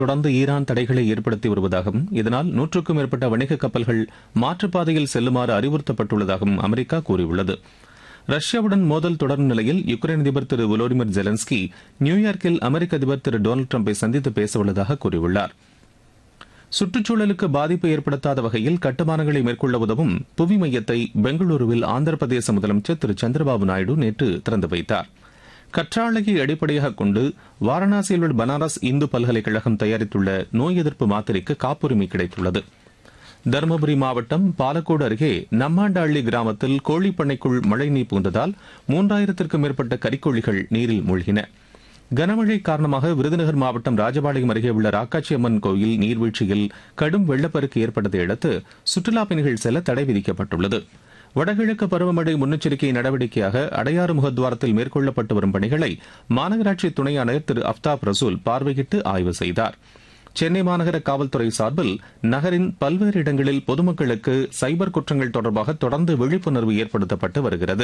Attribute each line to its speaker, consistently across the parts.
Speaker 1: தொடர்ந்து ஈரான் தடைகளை ஏற்படுத்தி வருவதாகவும் இதனால் நூற்றுக்கும் மேற்பட்ட வணிக கப்பல்கள் மாற்றுப்பாதையில் செல்லுமாறு அறிவுறுத்தப்பட்டுள்ளதாகவும் அமெரிக்கா கூறியுள்ளது ரஷ்யாவுடன் மோதல் தொடரும் நிலையில் யுக்ரைன் அதிபர் திரு வோலோடிமிர் ஜெலன்ஸ்கி நியூயார்க்கில் அமெரிக்க அதிபர் திரு டொனால்டு டிரம்பை சந்தித்து பேசவுள்ளதாக கூறியுள்ளார் சுற்றுச்சூழலுக்கு பாதிப்பு ஏற்படுத்தாத வகையில் கட்டுமானங்களை மேற்கொள்ள உதவும் புவி மையத்தை பெங்களூருவில் ஆந்திர பிரதேச முதலமைச்சர் திரு சந்திரபாபு நாயுடு நேற்று திறந்து வைத்தார் கற்றாழையை அடிப்படையாக கொண்டு வாரணாசியில் உள்ள பனாரஸ் இந்து பல்கலைக்கழகம் தயாரித்துள்ள நோய் எதிர்ப்பு மாத்திரைக்கு காப்புரிமை கிடைத்துள்ளது தருமபுரி மாவட்டம் பாலக்கோடு அருகே நம்மாண்டள்ளி கிராமத்தில் கோழிப்பண்ணைக்குள் மழைநீர் புகுந்ததால் மூன்றாயிரத்திற்கும் மேற்பட்ட கறிக்கோழிகள் நீரில் மூழ்கின கனமழை காரணமாக விருதுநகர் மாவட்டம் ராஜபாளையம் அருகே உள்ள ராக்காச்சி அம்மன் கோயில் நீர்வீழ்ச்சியில் கடும் வெள்ளப்பெருக்கு ஏற்பட்டதை அடுத்து சுற்றுலாப் பயணிகள் செல்ல தடை விதிக்கப்பட்டுள்ளது வடகிழக்கு பருவமழை முன்னெச்சரிக்கை நடவடிக்கையாக அடையாறு முகத்வாரத்தில் மேற்கொள்ளப்பட்டு வரும் பணிகளை மாநகராட்சி துணை ஆணையர் திரு அப்தாப் ரசூல் பார்வையிட்டு ஆய்வு செய்தார் சென்னை மாநகர காவல்துறை சார்பில் நகரின் பல்வேறு இடங்களில் பொதுமக்களுக்கு சைபர் குற்றங்கள் தொடர்பாக தொடர்ந்து விழிப்புணர்வு ஏற்படுத்தப்பட்டு வருகிறது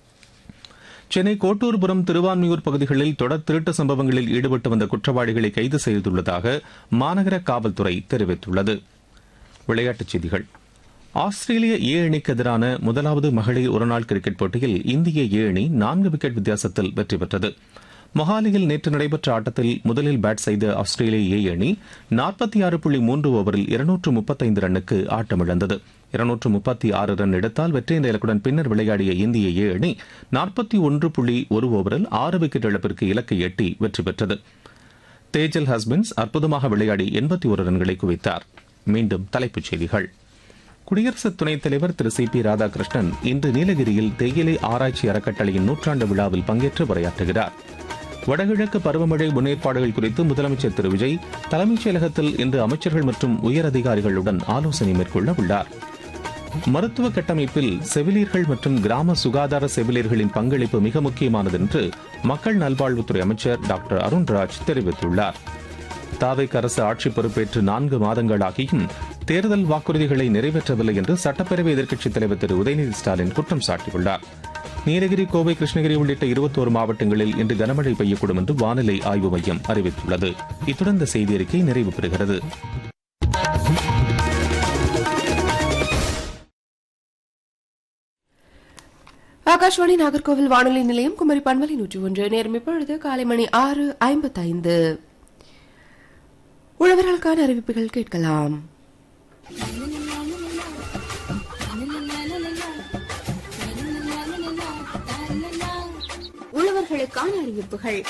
Speaker 1: சென்னை கோட்டூர்புரம் திருவான்மியூர் பகுதிகளில் தொடர் திருட்டு சம்பவங்களில் ஈடுபட்டு வந்த குற்றவாளிகளை கைது செய்துள்ளதாக மாநகர காவல்துறை தெரிவித்துள்ளது விளையாட்டுச் செய்திகள் ஆஸ்திரேலிய ஏ அணிக்கு எதிரான முதலாவது மகளிர் ஒருநாள் கிரிக்கெட் போட்டியில் இந்திய ஏ அணி நான்கு விக்கெட் வித்தியாசத்தில் வெற்றி பெற்றது மொஹாலியில் நேற்று நடைபெற்ற ஆட்டத்தில் முதலில் பேட் செய்த ஆஸ்திரேலிய ஏ அணி நாற்பத்தி ஆறு புள்ளி மூன்று ஓவரில் இருநூற்று முப்பத்தைந்து ரன்னுக்கு ஆட்டமிழந்தது இருநூற்று முப்பத்தி ஆறு ரன் எடுத்தால் வெற்றி என்ற இலக்குடன் பின்னர் விளையாடிய இந்திய ஏ அணி நாற்பத்தி ஒன்று புள்ளி ஒரு ஓவரில் ஆறு விக்கெட் இழப்பிற்கு இலக்கை எட்டி வெற்றி பெற்றது தேஜல் ஹஸ்பன்ஸ் அற்புதமாக விளையாடி எண்பத்தி ஒரு ரன்களை குவித்தார் மீண்டும் தலைப்புச் செய்திகள் குடியரசு துணைத் தலைவர் திரு சி பி ராதாகிருஷ்ணன் இன்று நீலகிரியில் தேயிலை ஆராய்ச்சி அறக்கட்டளையின் நூற்றாண்டு விழாவில் பங்கேற்று உரையாற்றுகிறார் வடகிழக்கு பருவமழை முன்னேற்பாடுகள் குறித்து முதலமைச்சர் திரு விஜய் தலைமைச் செயலகத்தில் இன்று அமைச்சர்கள் மற்றும் உயர் அதிகாரிகளுடன் ஆலோசனை மேற்கொள்ள உள்ளார் மருத்துவ கட்டமைப்பில் செவிலியர்கள் மற்றும் கிராம சுகாதார செவிலியர்களின் பங்களிப்பு மிக முக்கியமானது என்று மக்கள் நல்வாழ்வுத்துறை அமைச்சர் டாக்டர் அருண்ராஜ் தெரிவித்துள்ளார் தாவைக்கு அரசு ஆட்சி பொறுப்பேற்று நான்கு மாதங்களாகியும் தேர்தல் வாக்குறுதிகளை நிறைவேற்றவில்லை என்று சட்டப்பேரவை எதிர்க்கட்சித் தலைவர் திரு உதயநிதி ஸ்டாலின் குற்றம் சாட்டியுள்ளார் நீலகிரி கோவை கிருஷ்ணகிரி உள்ளிட்ட இருபத்தோரு மாவட்டங்களில் இன்று கனமழை பெய்யக்கூடும் என்று வானிலை ஆய்வு மையம் அறிவித்துள்ளது இத்துடன் இந்த செய்தி அறிக்கை நிறைவு பெறுகிறது
Speaker 2: ஆகாஷ்வாணி நாகர்கோவில் வானொலி நிலையம் குமரி பண்பலை நூற்றி ஒன்று நேரம் இப்பொழுது காலை மணி ஆறு ஐம்பத்தைந்து உழவர்களுக்கான அறிவிப்புகள் கேட்கலாம்
Speaker 3: உழவர்களுக்கான அறிவிப்புகள்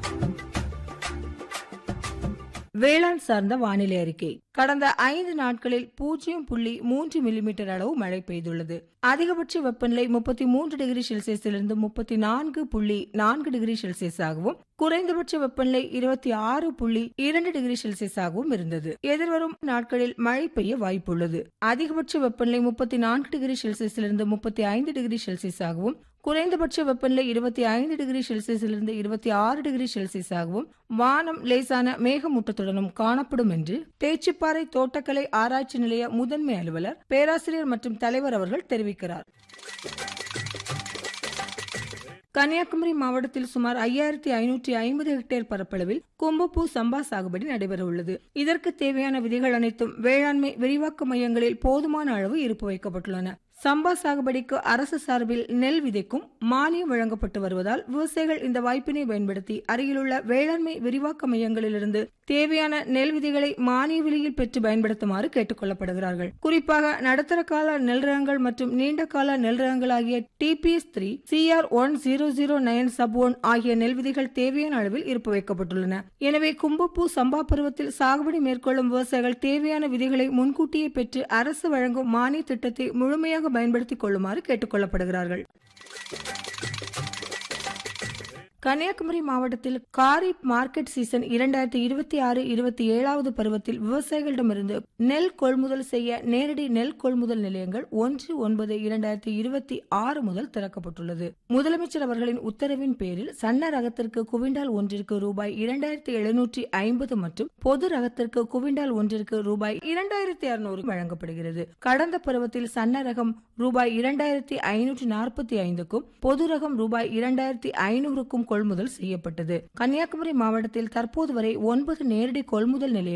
Speaker 4: வேளாண் சார்ந்த வானிலை அறிக்கை கடந்த ஐந்து நாட்களில் பூஜ்ஜியம் புள்ளி மூன்று மில்லிமீட்டர் அளவு மழை பெய்துள்ளது அதிகபட்ச வெப்பநிலை முப்பத்தி மூன்று டிகிரி செல்சியஸிலிருந்து முப்பத்தி நான்கு புள்ளி நான்கு டிகிரி செல்சியஸாகவும் குறைந்தபட்ச வெப்பநிலை இருபத்தி ஆறு புள்ளி இரண்டு டிகிரி செல்சியஸாகவும் இருந்தது எதிர்வரும் நாட்களில் மழை பெய்ய வாய்ப்புள்ளது அதிகபட்ச வெப்பநிலை முப்பத்தி நான்கு டிகிரி செல்சியஸிலிருந்து முப்பத்தி ஐந்து டிகிரி செல்சியஸாகவும் குறைந்தபட்ச வெப்பநிலை இருபத்தி ஐந்து டிகிரி செல்சியஸிலிருந்து இருபத்தி ஆறு டிகிரி செல்சியஸாகவும் வானம் லேசான மேகமூட்டத்துடனும் காணப்படும் என்று தேச்சிப்பாறை தோட்டக்கலை ஆராய்ச்சி நிலைய முதன்மை அலுவலர் பேராசிரியர் மற்றும் தலைவர் அவர்கள் தெரிவிக்கிறார் கன்னியாகுமரி மாவட்டத்தில் சுமார் ஐயாயிரத்தி ஐநூற்றி ஐம்பது ஹெக்டேர் பரப்பளவில் கும்பப்பூ சம்பா சாகுபடி நடைபெற உள்ளது இதற்கு தேவையான விதிகள் அனைத்தும் வேளாண்மை விரிவாக்க மையங்களில் போதுமான அளவு இருப்பு வைக்கப்பட்டுள்ளன சம்பா சாகுபடிக்கு அரசு சார்பில் நெல் விதைக்கும் மானியம் வழங்கப்பட்டு வருவதால் விவசாயிகள் இந்த வாய்ப்பினை பயன்படுத்தி அருகிலுள்ள வேளாண்மை விரிவாக்க மையங்களிலிருந்து தேவையான நெல் விதைகளை மானிய விலையில் பெற்று பயன்படுத்துமாறு கேட்டுக் கொள்ளப்படுகிறார்கள் குறிப்பாக நடுத்தர கால நெல் ரகங்கள் மற்றும் நீண்ட கால நெல் ரகங்கள் ஆகிய T P S three C R one zero zero nine sub one ஆகிய நெல் விதைகள் தேவையான அளவில் இருப்பு வைக்கப்பட்டுள்ளன எனவே கும்பப்பூ சம்பா பருவத்தில் சாகுபடி மேற்கொள்ளும் விவசாயிகள் தேவையான விதைகளை முன்கூட்டியே பெற்று அரசு வழங்கும் மானிய திட்டத்தை முழுமையாக பயன்படுத்திக் கொள்ளுமாறு கேட்டுக் கொள்ளப்படுகிறார்கள் கன்னியாகுமரி மாவட்டத்தில் காரிப் மார்க்கெட் சீசன் இரண்டாயிரத்தி இருபத்தி ஆறு இருபத்தி ஏழாவது பருவத்தில் விவசாயிகளிடமிருந்து நெல் கொள்முதல் செய்ய நேரடி நெல் கொள்முதல் நிலையங்கள் ஒன்று ஒன்பது இரண்டாயிரத்தி இருபத்தி ஆறு முதல் திறக்கப்பட்டுள்ளது முதலமைச்சர் அவர்களின் உத்தரவின் பேரில் சன்ன ரகத்திற்கு குவிண்டால் ஒன்றிற்கு ரூபாய் இரண்டாயிரத்தி எழுநூற்றி ஐம்பது மற்றும் பொது ரகத்திற்கு குவிண்டால் ஒன்றிற்கு ரூபாய் இரண்டாயிரத்தி அறுநூறு வழங்கப்படுகிறது கடந்த பருவத்தில் சன்ன ரகம் ரூபாய் இரண்டாயிரத்தி ஐநூற்றி நாற்பத்தி ஐந்துக்கும் பொது ரகம் ரூபாய் இரண்டாயிரத்தி ஐநூறுக்கும் மூலம் கொள்முதல் செய்யப்பட்டது கன்னியாகுமரி மாவட்டத்தில் தற்போது வரை ஒன்பது நேரடி கொள்முதல் நிலையம்